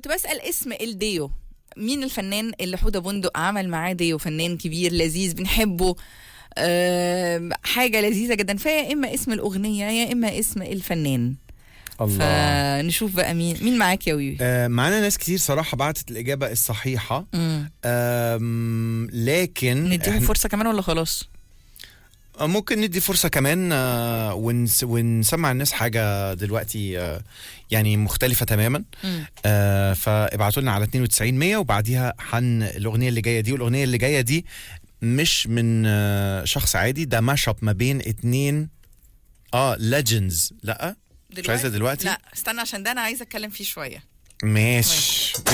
كنت بسال اسم الديو مين الفنان اللي حوده بندق عمل معاه ديو فنان كبير لذيذ بنحبه أه حاجه لذيذه جدا فيا اما اسم الاغنيه يا اما اسم الفنان الله فنشوف بقى مين مين معاك يا ويوي آه معانا ناس كتير صراحة بعتت الإجابة الصحيحة مم. آم، لكن نديهم إحنا- فرصه كمان ولا خلاص آه، ممكن ندي فرصة كمان آه، ونس ونسمع الناس حاجة دلوقتي آه، يعني مختلفة تماما مم. آه، فابعتوا لنا على 92 100 وبعديها حن الأغنية اللي جاية دي والأغنية اللي جاية دي مش من آه، شخص عادي ده ماش اب ما بين اتنين اه ليجندز لا مش عايزة دلوقتي لا استنى عشان ده انا عايزه اتكلم فيه شويه ماشي